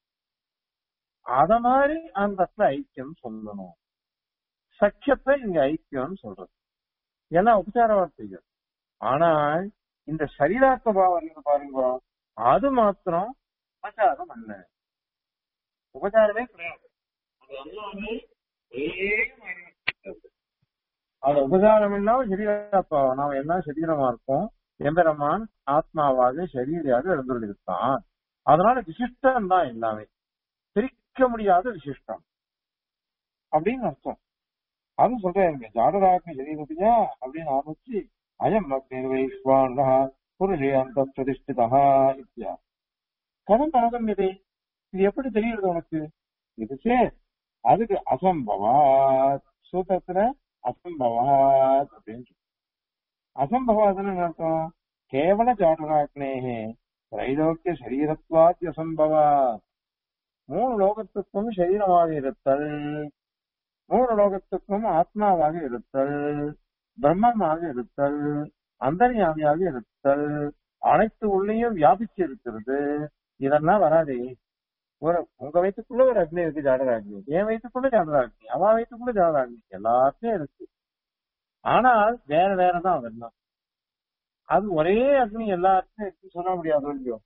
அத மாதிரி அந்த இடத்துல ஐக்கியம் சொல்லணும் சக்கியத்தை இங்க ஐக்கியம்னு சொல்றது ஏன்னா உபச்சார வார்த்தைகள் ஆனால் இந்த சரீராத்ம பாவம் இருக்கு பாருங்க அது மாத்திரம் உபச்சாரம் அல்ல உபச்சாரமே கிடையாது அது எல்லாமே ஒரே மாதிரி இருக்கிறது. அது உபச்சாரம் இல்லாம சரீராத்மா நாம என்ன சரீரமா இருக்கோம் எம்பெருமான் ஆத்மாவாக சரீரியாக இருந்துள்ளிருக்கான் அதனால விசிஷ்டம் தான் எல்லாமே பிரிக்க முடியாத விசிஷ்டம் அப்படின்னு அர்த்தம் அது சொல்றேன் ஜாடராக்னி சரீரத்தையா அப்படின்னு ஆரம்பிச்சு அயம் அக்னிர்வைஸ்வானः புருஷே அந்த பிரதிஷ்டிதா இத்தியா கதம் கனகம் இது இது எப்படி தெரியுது உனக்கு இது சேர் அதுக்கு அசம்பவாத் சூத்திரத்துல அசம்பவாத் அப்படின்னு சொல்லு. அசம்பவாத்னு என்ன அர்த்தம் கேவல ஜாடராக்னேகே திரைலோக்கிய சரீரத்வாத் அசம்பவாத் மூணு லோகத்துக்கும் சரீரமாக இருத்தல் மூணு லோகத்துக்கும் ஆத்மாவாக இருத்தல் பிரம்மமாக இருத்தல் அந்தர்யாமியாக இருத்தல் அனைத்து உள்ளேயும் வியாபிச்சு இருக்கிறது இதெல்லாம் வராதே ஒரு உங்க வயிற்றுக்குள்ள ஒரு அக்னி இருக்கு ஜாடக அக்னி என் வயிற்றுக்குள்ள ஜாடக அக்னி அவ வயிற்றுக்குள்ள ஜாடக அக்னி எல்லாத்தையும் இருக்கு ஆனால் வேற வேறதான் அதெல்லாம் அது ஒரே அக்னி எல்லாத்தையும் இருக்கு சொல்ல முடியாது இல்லையோ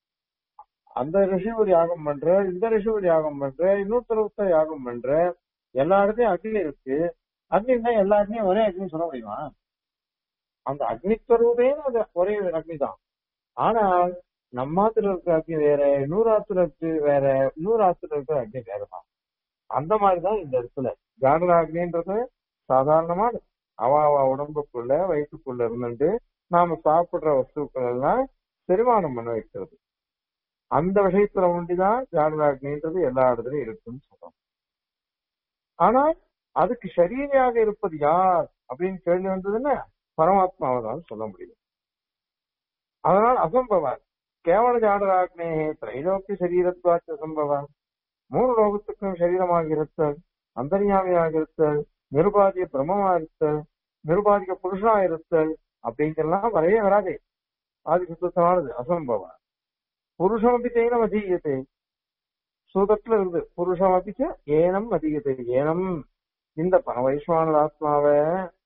அந்த ரிஷி ஒரு யாகம் பண்ற இந்த ரிஷி ஒரு யாகம் பண்ற இன்னொருத்தர் ஒருத்தர் யாகம் பண்ற எல்லா இடத்தையும் அக்னி இருக்கு அக்னி இருந்தா எல்லா அக்னியும் ஒரே அக்னி சொல்ல முடியுமா அந்த அக்னி ஸ்வரூபே அது ஒரே அக்னி தான் ஆனால் நம்மாத்துல இருக்கிற அக்னி வேற இன்னொரு ஆத்துல இருக்கு வேற இன்னொரு ஆத்துல இருக்கிற அக்னி வேறதான் அந்த மாதிரிதான் இந்த இடத்துல ஜாகர அக்னின்றது சாதாரணமான அவ அவ உடம்புக்குள்ள வயிற்றுக்குள்ள இருந்துட்டு நாம சாப்பிடுற வஸ்துக்கள் எல்லாம் செரிமானம் பண்ண வைக்கிறது அந்த விஷயத்துல ஒண்டிதான் ஜாகர அக்னின்றது எல்லா இடத்துலயும் இருக்குன்னு சொல்றோம் ஆனால் அதுக்கு சரீரியாக இருப்பது யார் அப்படின்னு கேள்வி வந்ததுன்னா பரமாத்மாவை தான் சொல்ல முடியும் அதனால் அசம்பவம் கேவல ஜாடராக்னே திரைலோக்கிய சரீரத்வாச்ச அசம்பவம் மூணு லோகத்துக்கும் சரீரமாக இருத்தல் அந்தர்யாமியாக இருத்தல் நிருபாதிக பிரம்மமா இருத்தல் நிருபாதிக புருஷனா இருத்தல் அப்படிங்கெல்லாம் வரவே வராதே ஆதி சுத்தமானது அசம்பவம் புருஷமபி தேனம் அதீயத்தை சூதத்துல இருந்து புருஷமபிச்ச ஏனம் அதிகத்தை ஏனம் இந்த பரவைஸ்வான ஆத்மாவை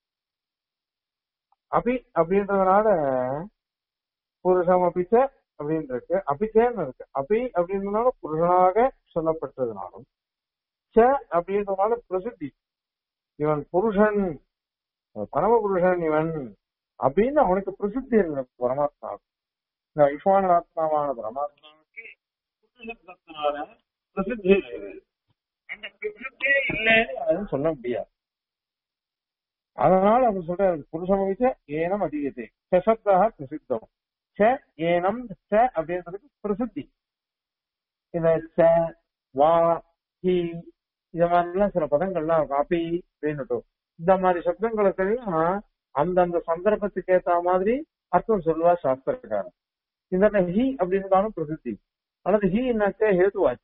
அபி அப்படின்றதுனால புருஷம் அபிச்ச அப்படின்னு இருக்கு அபிச்சேன்னு இருக்கு அபி அப்படின்றதுனால புருஷனாக சொல்லப்பட்டதுனாலும் ச அப்படின்றதுனால பிரசித்தி இவன் புருஷன் பரம புருஷன் இவன் அப்படின்னு அவனுக்கு பிரசித்தி இருக்கு பரமாத்மா இந்த ஐஸ்வான ஆத்மாவான பரமாத்மாவுக்கு புருஷத்தினால பிரசித்தி இருக்குது அந்த பிரசித்தியே இல்லைன்னு யாரும் சொல்ல முடியாது அதனால அவர் சொல்றாரு புருஷமவிச்ச ஏனம் அதிகத்தை சசப்தாக பிரசித்தம் ச ஏனம் ச அப்படின்றதுக்கு பிரசித்தி இந்த ச வா ஹி இந்த மாதிரிலாம் சில பதங்கள்லாம் இருக்கும் அப்பி அப்படின்னுட்டு இந்த மாதிரி சப்தங்களுக்கெல்லாம் அந்தந்த சந்தர்ப்பத்துக்கு ஏத்த மாதிரி அர்த்தம் சொல்லுவா சாஸ்திரக்காரன் இந்த ஹி அப்படின்றதாலும் பிரசித்தி அல்லது ஹி என்னாக்க ஹேதுவாச்சு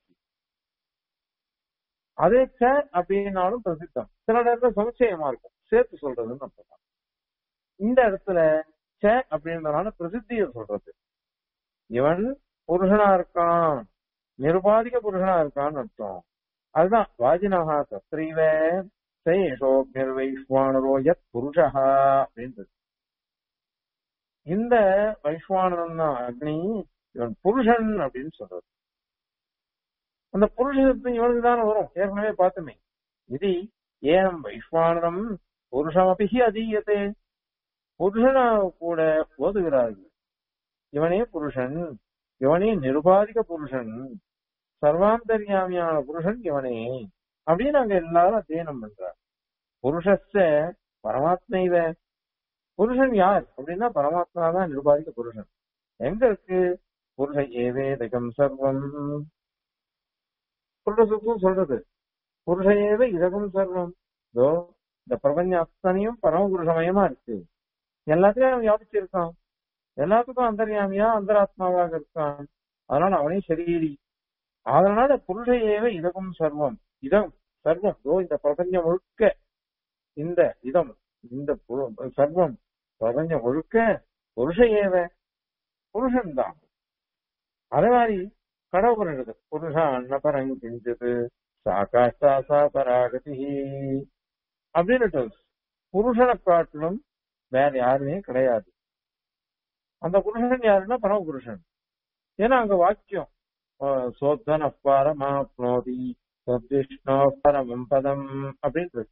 அதே ச அப்படின்னாலும் பிரசித்தம் சில நேரத்துல சமுச்சயமா இருக்கும் சேர்த்து சொல்றதுன்னு அர்த்தம் இந்த இடத்துல ச அப்படின்றதுனால பிரசித்திய சொல்றது இவன் புருஷனா இருக்கான் நிருபாதிக புருஷனா இருக்கான்னு அர்த்தம் அதுதான் வாஜினஹா தத்ரீவ சேஷோ நிர்வைஸ்வானரோ யத் புருஷா அப்படின்றது இந்த வைஸ்வானரன் தான் அக்னி இவன் புருஷன் அப்படின்னு சொல்றது அந்த புருஷத்துவம் இவனுக்கு தானே வரும் ஏற்கனவே பார்த்தோமே இது ஏனம் வைஸ்வானரம் புருஷமபிஹி அதீயத்தே புருஷனா கூட ஓதுகிறார்கள் இவனே புருஷன் இவனே நிருபாதிக புருஷன் சர்வாந்தர்யாமியான புருஷன் இவனே அப்படின்னு அங்க எல்லாரும் அத்தியனம் பண்றார் புருஷஸ்த பரமாத்மைவ புருஷன் யார் அப்படின்னா பரமாத்மா தான் நிருபாதிக புருஷன் எங்க இருக்கு புருஷ ஏவேதகம் சர்வம் புருஷத்துவம் சொல்றது புருஷ ஏவ இதகம் சர்வம் இதோ இந்த பிரபஞ்சம் அத்தனையும் பரமபுருஷமயமா இருக்கு எல்லாத்தையும் அவன் வியாபிச்சிருக்கான் எல்லாத்துக்கும் அந்தர்யாமியா அந்தராத்மாவாக இருக்கான் அதனால அவனே சரீரி அதனால புருஷ ஏவ இதகம் சர்வம் இதம் சர்வம் இதோ இந்த பிரபஞ்சம் முழுக்க இந்த இதம் இந்த பு- சர்வம் பிரபஞ்சம் முழுக்க புருஷ ஏவ புருஷன் தான் அதே மாதிரி கடவுள் இருக்கு புருஷா அன்னபரம் கிஞ்சது சாகாஷ்டா சா பராகதி அப்படின்னு புருஷனை காட்டிலும் வேற யாருமே கிடையாது அந்த புருஷன் யாருன்னா பரம புருஷன் ஏன்னா அங்க வாக்கியம் அஹ், சோத்தன பரமாப்னோதி சத்விஷ்ணோ பரமம் பதம் அப்படின்றது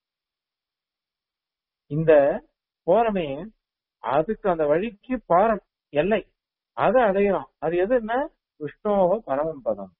இந்த போறமே அதுக்கு அந்த வழிக்கு பாரம் எல்லை அதை அடையலாம் அது எதுன்னா விஷ்ணுவ பரமம் பதம்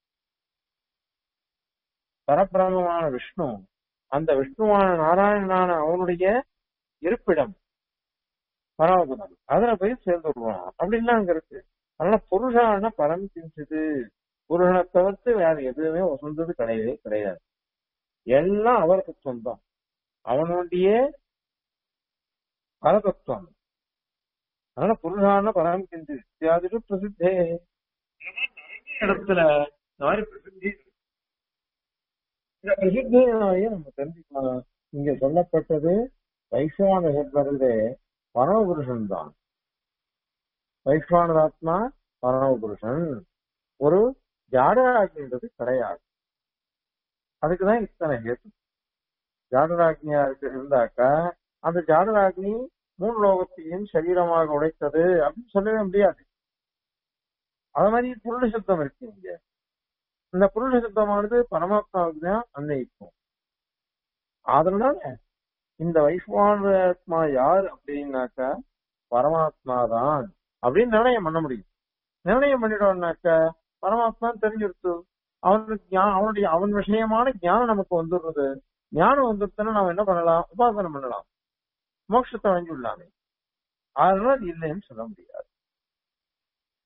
பரபிரமமான விஷ்ணு அந்த விஷ்ணுவான நாராயணனான அவனுடைய இருப்பிடம் பரமபதம் அதுல போய் சேர்ந்துடுவான் அப்படின்லாம் அங்க இருக்கு அதனால புருஷான பரம் கிஞ்சிது புருஷனை தவிர்த்து வேற எதுவுமே வசந்தது கிடையவே கிடையாது எல்லாம் அவருக்கு சொந்தம் அவனுடைய பரதத்துவம் அதனால புருஷான பரம் கிஞ்சு இத்தியாதிரு பிரசித்தே இந்த மாதிரி நிறைய இடத்துல இந்த மாதிரி பிரசித்தி இருக்கு. இந்த பிரசித்தியாலேயே நம்ம தெரிஞ்சுக்கலாம் இங்க சொல்லப்பட்டது வைஸ்வான வருது பரமபுருஷன் தான் வைஸ்வானதாத்மா பரமபுருஷன் ஒரு ஜாடராக்னின்றது கிடையாது அதுக்குதான் இத்தனை ஹேத்து ஜாடராக்னியா இருக்கு இருந்தாக்கா அந்த ஜாடராக்னி மூணு லோகத்தையும் சரீரமாக உடைத்தது அப்படின்னு சொல்லவே முடியாது அது மாதிரி புருட சுத்தம் இருக்கு இங்க இந்த புருட சுத்தமானது பரமாத்மாவுக்கு தான் அன்னைக்கும் அதனால இந்த வைஸ்வானாத்மா யார் அப்படின்னாக்கா பரமாத்மா தான் அப்படின்னு நிர்ணயம் பண்ண முடியும் நிர்ணயம் பண்ணிட்டோம்னாக்கா பரமாத்மா தெரிஞ்சிருத்து அவனுக்கு ஞா- அவனுடைய அவன் விஷயமான ஞானம் நமக்கு வந்துடுறது ஞானம் வந்துருச்சுன்னா நம்ம என்ன பண்ணலாம் உபாசனம் பண்ணலாம் மோட்சத்தை வாங்கி விடலாமே அதனால அது இல்லைன்னு சொல்ல முடியாது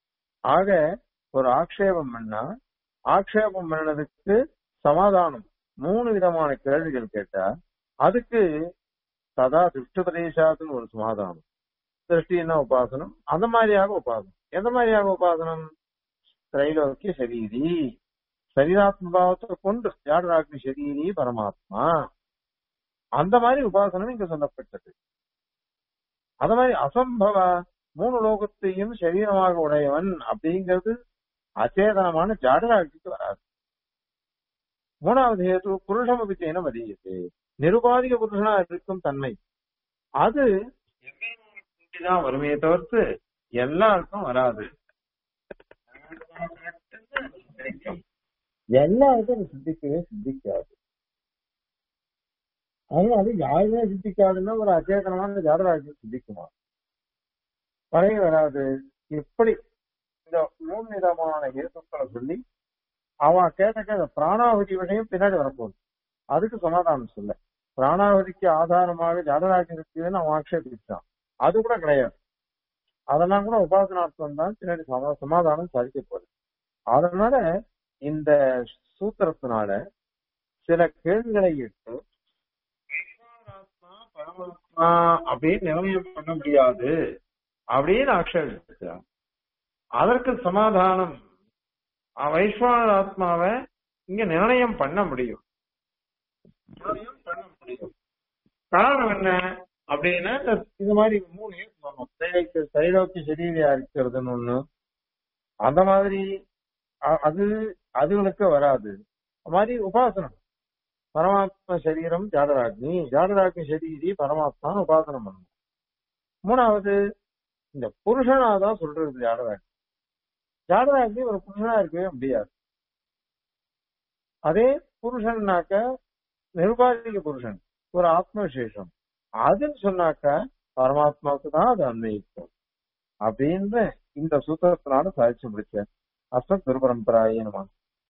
ஆக ஒரு ஆக்ஷேபம் பண்ணா ஆக்ஷேபம் பண்ணதுக்கு சமாதானம் மூணு விதமான கேள்விகள் கேட்டா அதுக்கு சதா திருஷ்டுபதேசாத்துன்னு ஒரு சமாதானம் திருஷ்டின்னா உபாசனம் அந்த மாதிரியாக உபாசனம் எந்த மாதிரியாக உபாசனம் திரைலோக்கிய சரீரி சரீராத்ம பாவத்தை கொண்டு ஜாடராக்னி சரீரி பரமாத்மா அந்த மாதிரி உபாசனம் இங்க சொல்லப்பட்டது அந்த மாதிரி அசம்பவ மூணு லோகத்தையும் சரீரமாக உடையவன் அப்படிங்கிறது அச்சேதனமான ஜாடராக்னிக்கு வராது மூணாவது ஹேது புருஷமபித்தேன மதியது நிருபாதிக புருஷனா இருக்கும் தன்மை அது தான் வருமே தவிர்த்து எல்லாருக்கும் வராது எல்லாருக்கும் அது சித்திக்கவே சித்திக்காது அதனால யாருமே சித்திக்காதுன்னா ஒரு அச்சேதனமான ஜாதராஜ்யம் சித்திக்குமா வரவே வராது இப்படி இந்த மூணு விதமான ஹேத்துக்களை சொல்லி அவன் கேட்ட கேட்ட பிராணாவதி விஷயம் பின்னாடி வரப்போகுது அதுக்கு சமாதானம் சொல்ல பிராணாவதிக்கு ஆதாரமாக ஜாதராஜ்யம் இருக்குதுன்னு அவன் ஆட்சேபிச்சான் அது கூட கிடையாது அதெல்லாம் கூட உபாசனார்த்தம் தான் பின்னாடி சமா- சமாதானம் சாதிக்க போகுது அதனால இந்த சூத்திரத்தினால சில கேள்விகளை இட்டு பரமாத்மா அப்படின்னு நிர்ணயம் பண்ண முடியாது அப்படின்னு ஆட்சேபிக்கிறார் அதற்கு சமாதானம் அஹ் வைஸ்வர ஆத்மாவை இங்க நிர்ணயம் பண்ண முடியும் நிர்ணயம் பண்ண முடியும் காரணம் என்ன அப்படின்னா இந்த இது மாதிரி மூணு சொன்னோம் தைலோக்கிய தைலோக்கிய சரீரியா இருக்கிறதுன்னு ஒண்ணு அந்த மாதிரி அ- அது அதுகளுக்கு வராது அது மாதிரி உபாசனம் பரமாத்ம சரீரம் ஜாடராக்னி ஜாடராக்னி சரீரி பரமாத்மான்னு உபாசனம் பண்ணணும் மூணாவது இந்த புருஷனா தான் சொல்றது ஜாடராக்னி ஜாடராக்னி ஒரு புருஷனா இருக்கவே முடியாது அதே புருஷன்னாக்க நிருபாதிக புருஷன் ஒரு ஆத்ம விசேஷம் அதுன்னு சொன்னாக்க பரமாத்மாவுக்கு தான் அது அன்வயிக்கும் அப்படின்னு இந்த சூத்திரத்தினால சாதிச்சு முடிச்சேன் அஸ்மத் குரு பரம்பராயே நம